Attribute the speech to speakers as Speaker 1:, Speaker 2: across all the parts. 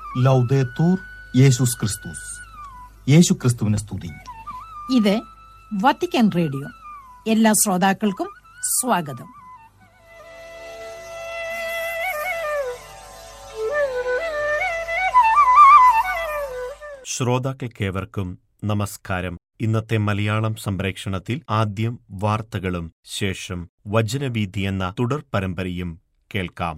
Speaker 1: ലൗദേത്തൂർ യേശുസ് ക്രിസ്തുസ് യേശു ക്രിസ്തുവിനെ സ്തുതി
Speaker 2: ഇത് വത്തിക്കാൻ റേഡിയോ എല്ലാ ശ്രോതാക്കൾക്കും സ്വാഗതം
Speaker 3: ശ്രോതാക്കൾക്കേവർക്കും നമസ്കാരം ഇന്നത്തെ മലയാളം സംപ്രേക്ഷണത്തിൽ ആദ്യം വാർത്തകളും ശേഷം വചനവീതി എന്ന തുടർ പരമ്പരയും കേൾക്കാം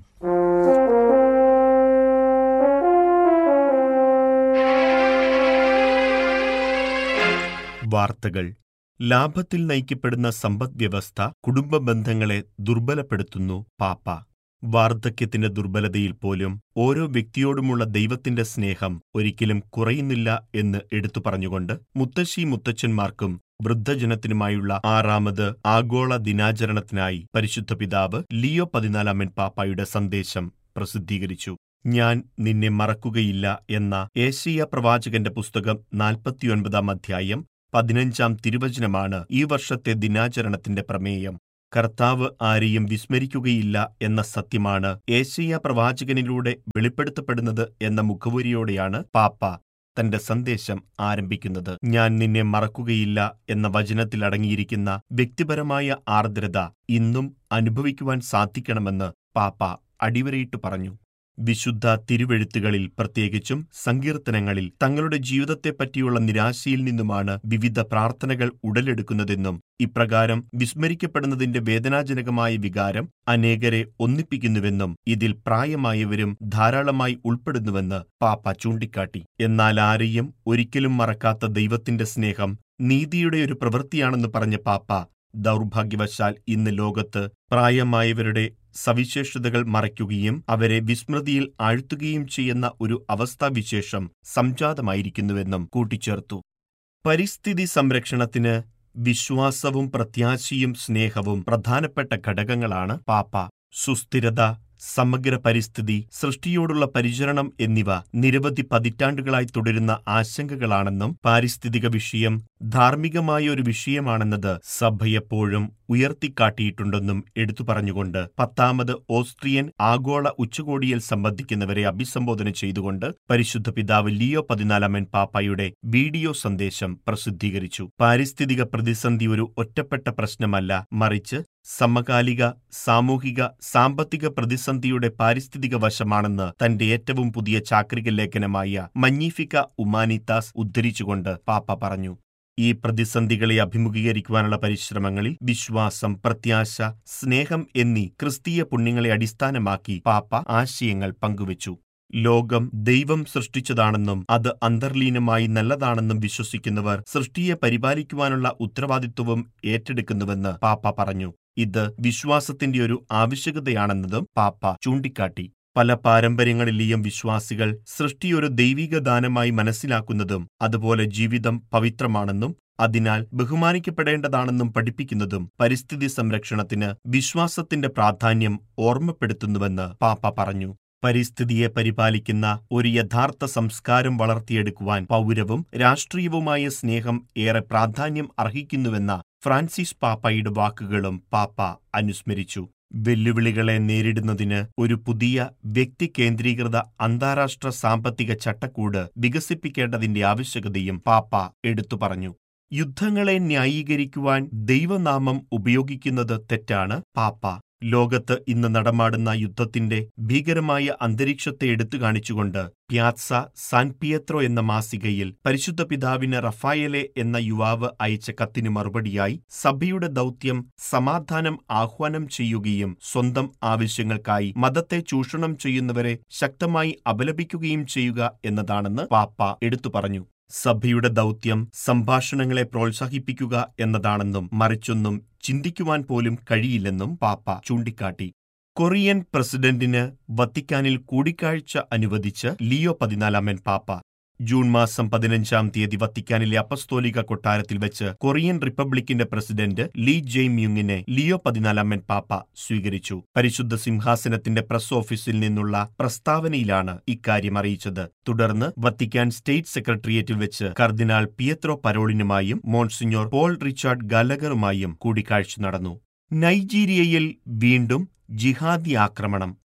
Speaker 3: വാർത്തകൾ ലാഭത്തിൽ നയിക്കപ്പെടുന്ന സമ്പദ്വ്യവസ്ഥ കുടുംബ ബന്ധങ്ങളെ ദുർബലപ്പെടുത്തുന്നു പാപ്പ വാർദ്ധക്യത്തിന്റെ ദുർബലതയിൽ പോലും ഓരോ വ്യക്തിയോടുമുള്ള ദൈവത്തിന്റെ സ്നേഹം ഒരിക്കലും കുറയുന്നില്ല എന്ന് എടുത്തു പറഞ്ഞുകൊണ്ട് മുത്തശ്ശി മുത്തച്ഛന്മാർക്കും വൃദ്ധജനത്തിനുമായുള്ള ആറാമത് ആഗോള ദിനാചരണത്തിനായി പരിശുദ്ധ പിതാവ് ലിയോ പതിനാലാമൻ പാപ്പായുടെ സന്ദേശം പ്രസിദ്ധീകരിച്ചു ഞാൻ നിന്നെ മറക്കുകയില്ല എന്ന ഏഷ്യ പ്രവാചകന്റെ പുസ്തകം നാൽപ്പത്തിയൊൻപതാം അധ്യായം പതിനഞ്ചാം തിരുവചനമാണ് ഈ വർഷത്തെ ദിനാചരണത്തിന്റെ പ്രമേയം കർത്താവ് ആരെയും വിസ്മരിക്കുകയില്ല എന്ന സത്യമാണ് ഏഷ്യ പ്രവാചകനിലൂടെ വെളിപ്പെടുത്തപ്പെടുന്നത് എന്ന മുഖവുരിയോടെയാണ് പാപ്പ തന്റെ സന്ദേശം ആരംഭിക്കുന്നത് ഞാൻ നിന്നെ മറക്കുകയില്ല എന്ന വചനത്തിൽ അടങ്ങിയിരിക്കുന്ന വ്യക്തിപരമായ ആർദ്രത ഇന്നും അനുഭവിക്കുവാൻ സാധിക്കണമെന്ന് പാപ്പ അടിവരയിട്ട് പറഞ്ഞു വിശുദ്ധ തിരുവെഴുത്തുകളിൽ പ്രത്യേകിച്ചും സങ്കീർത്തനങ്ങളിൽ തങ്ങളുടെ ജീവിതത്തെപ്പറ്റിയുള്ള നിരാശയിൽ നിന്നുമാണ് വിവിധ പ്രാർത്ഥനകൾ ഉടലെടുക്കുന്നതെന്നും ഇപ്രകാരം വിസ്മരിക്കപ്പെടുന്നതിന്റെ വേദനാജനകമായ വികാരം അനേകരെ ഒന്നിപ്പിക്കുന്നുവെന്നും ഇതിൽ പ്രായമായവരും ധാരാളമായി ഉൾപ്പെടുന്നുവെന്ന് പാപ്പ ചൂണ്ടിക്കാട്ടി എന്നാൽ ആരെയും ഒരിക്കലും മറക്കാത്ത ദൈവത്തിന്റെ സ്നേഹം നീതിയുടെ ഒരു പ്രവൃത്തിയാണെന്ന് പറഞ്ഞ പാപ്പ ദൗർഭാഗ്യവശാൽ ഇന്ന് ലോകത്ത് പ്രായമായവരുടെ സവിശേഷതകൾ മറയ്ക്കുകയും അവരെ വിസ്മൃതിയിൽ ആഴ്ത്തുകയും ചെയ്യുന്ന ഒരു അവസ്ഥാവിശേഷം സംജാതമായിരിക്കുന്നുവെന്നും കൂട്ടിച്ചേർത്തു പരിസ്ഥിതി സംരക്ഷണത്തിന് വിശ്വാസവും പ്രത്യാശയും സ്നേഹവും പ്രധാനപ്പെട്ട ഘടകങ്ങളാണ് പാപ്പ സുസ്ഥിരത സമഗ്ര പരിസ്ഥിതി സൃഷ്ടിയോടുള്ള പരിചരണം എന്നിവ നിരവധി പതിറ്റാണ്ടുകളായി തുടരുന്ന ആശങ്കകളാണെന്നും പാരിസ്ഥിതിക വിഷയം ധാർമ്മികമായ ഒരു വിഷയമാണെന്നത് സഭ എപ്പോഴും ഉയർത്തിക്കാട്ടിയിട്ടുണ്ടെന്നും എടുത്തു പറഞ്ഞുകൊണ്ട് പത്താമത് ഓസ്ട്രിയൻ ആഗോള ഉച്ചകോടിയിൽ സംബന്ധിക്കുന്നവരെ അഭിസംബോധന ചെയ്തുകൊണ്ട് പരിശുദ്ധ പിതാവ് ലിയോ പതിനാലാമൻ പാപ്പായുടെ വീഡിയോ സന്ദേശം പ്രസിദ്ധീകരിച്ചു പാരിസ്ഥിതിക പ്രതിസന്ധി ഒരു ഒറ്റപ്പെട്ട പ്രശ്നമല്ല മറിച്ച് സമകാലിക സാമൂഹിക സാമ്പത്തിക പ്രതിസന്ധിയുടെ പാരിസ്ഥിതിക വശമാണെന്ന് തന്റെ ഏറ്റവും പുതിയ ചാക്രിക ലേഖനമായ മഞ്ഞീഫിക്ക ഉമാനിത്താസ് ഉദ്ധരിച്ചുകൊണ്ട് പാപ്പ പറഞ്ഞു ഈ പ്രതിസന്ധികളെ അഭിമുഖീകരിക്കുവാനുള്ള പരിശ്രമങ്ങളിൽ വിശ്വാസം പ്രത്യാശ സ്നേഹം എന്നീ ക്രിസ്തീയ പുണ്യങ്ങളെ അടിസ്ഥാനമാക്കി പാപ്പ ആശയങ്ങൾ പങ്കുവച്ചു ലോകം ദൈവം സൃഷ്ടിച്ചതാണെന്നും അത് അന്തർലീനമായി നല്ലതാണെന്നും വിശ്വസിക്കുന്നവർ സൃഷ്ടിയെ പരിപാലിക്കുവാനുള്ള ഉത്തരവാദിത്വവും ഏറ്റെടുക്കുന്നുവെന്ന് പാപ്പ പറഞ്ഞു ഇത് വിശ്വാസത്തിന്റെ ഒരു ആവശ്യകതയാണെന്നതും പാപ്പ ചൂണ്ടിക്കാട്ടി പല പാരമ്പര്യങ്ങളിലെയും വിശ്വാസികൾ സൃഷ്ടി ഒരു ദൈവിക ദാനമായി മനസ്സിലാക്കുന്നതും അതുപോലെ ജീവിതം പവിത്രമാണെന്നും അതിനാൽ ബഹുമാനിക്കപ്പെടേണ്ടതാണെന്നും പഠിപ്പിക്കുന്നതും പരിസ്ഥിതി സംരക്ഷണത്തിന് വിശ്വാസത്തിന്റെ പ്രാധാന്യം ഓർമ്മപ്പെടുത്തുന്നുവെന്ന് പാപ്പ പറഞ്ഞു പരിസ്ഥിതിയെ പരിപാലിക്കുന്ന ഒരു യഥാർത്ഥ സംസ്കാരം വളർത്തിയെടുക്കുവാൻ പൗരവും രാഷ്ട്രീയവുമായ സ്നേഹം ഏറെ പ്രാധാന്യം അർഹിക്കുന്നുവെന്ന ഫ്രാൻസിസ് പാപ്പയുടെ വാക്കുകളും പാപ്പ അനുസ്മരിച്ചു വെല്ലുവിളികളെ നേരിടുന്നതിന് ഒരു പുതിയ വ്യക്തി കേന്ദ്രീകൃത അന്താരാഷ്ട്ര സാമ്പത്തിക ചട്ടക്കൂട് വികസിപ്പിക്കേണ്ടതിന്റെ ആവശ്യകതയും പാപ്പ എടുത്തു പറഞ്ഞു യുദ്ധങ്ങളെ ന്യായീകരിക്കുവാൻ ദൈവനാമം ഉപയോഗിക്കുന്നത് തെറ്റാണ് പാപ്പ ലോകത്ത് ഇന്ന് നടമാടുന്ന യുദ്ധത്തിന്റെ ഭീകരമായ അന്തരീക്ഷത്തെ എടുത്തു കാണിച്ചുകൊണ്ട് പ്യാത്സ സാൻ പിയത്രോ എന്ന മാസികയിൽ പരിശുദ്ധ പിതാവിന് റഫായലെ എന്ന യുവാവ് അയച്ച കത്തിന് മറുപടിയായി സഭയുടെ ദൗത്യം സമാധാനം ആഹ്വാനം ചെയ്യുകയും സ്വന്തം ആവശ്യങ്ങൾക്കായി മതത്തെ ചൂഷണം ചെയ്യുന്നവരെ ശക്തമായി അപലപിക്കുകയും ചെയ്യുക എന്നതാണെന്ന് പാപ്പ എടുത്തു പറഞ്ഞു സഭയുടെ ദൗത്യം സംഭാഷണങ്ങളെ പ്രോത്സാഹിപ്പിക്കുക എന്നതാണെന്നും മറിച്ചൊന്നും ചിന്തിക്കുവാൻ പോലും കഴിയില്ലെന്നും പാപ്പ ചൂണ്ടിക്കാട്ടി കൊറിയൻ പ്രസിഡന്റിന് വത്തിക്കാനിൽ കൂടിക്കാഴ്ച അനുവദിച്ച് ലിയോ പതിനാലാമൻ പാപ്പ ജൂൺ മാസം പതിനഞ്ചാം തീയതി വത്തിക്കാനിലെ അപ്പസ്തോലിക കൊട്ടാരത്തിൽ വെച്ച് കൊറിയൻ റിപ്പബ്ലിക്കിന്റെ പ്രസിഡന്റ് ലീ ജെയ് മ്യുങ്ങിനെ ലിയോ പതിനാലാമൻ പാപ്പ സ്വീകരിച്ചു പരിശുദ്ധ സിംഹാസനത്തിന്റെ പ്രസ് ഓഫീസിൽ നിന്നുള്ള പ്രസ്താവനയിലാണ് ഇക്കാര്യം അറിയിച്ചത് തുടർന്ന് വത്തിക്കാൻ സ്റ്റേറ്റ് സെക്രട്ടേറിയറ്റിൽ വെച്ച് കർദിനാൾ പിയത്രോ പരോളിനുമായും മോൺസിഞ്ഞോർ പോൾ റിച്ചാർഡ് ഗലഗറുമായും കൂടിക്കാഴ്ച നടന്നു നൈജീരിയയിൽ വീണ്ടും ജിഹാദി ആക്രമണം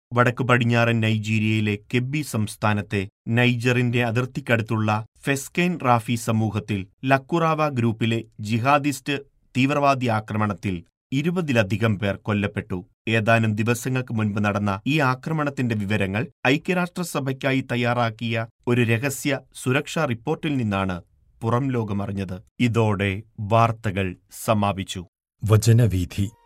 Speaker 3: വടക്കു പടിഞ്ഞാറൻ നൈജീരിയയിലെ കെബി സംസ്ഥാനത്തെ നൈജറിന്റെ അതിർത്തിക്കടുത്തുള്ള ഫെസ്കൈൻ റാഫി സമൂഹത്തിൽ ലക്കുറാവ ഗ്രൂപ്പിലെ ജിഹാദിസ്റ്റ് തീവ്രവാദി ആക്രമണത്തിൽ ഇരുപതിലധികം പേർ കൊല്ലപ്പെട്ടു ഏതാനും ദിവസങ്ങൾക്ക് മുൻപ് നടന്ന ഈ ആക്രമണത്തിന്റെ വിവരങ്ങൾ ഐക്യരാഷ്ട്രസഭയ്ക്കായി തയ്യാറാക്കിയ ഒരു രഹസ്യ സുരക്ഷാ റിപ്പോർട്ടിൽ നിന്നാണ് പുറം ലോകമറിഞ്ഞത് ഇതോടെ വാർത്തകൾ സമാപിച്ചു
Speaker 4: വചനവീഥി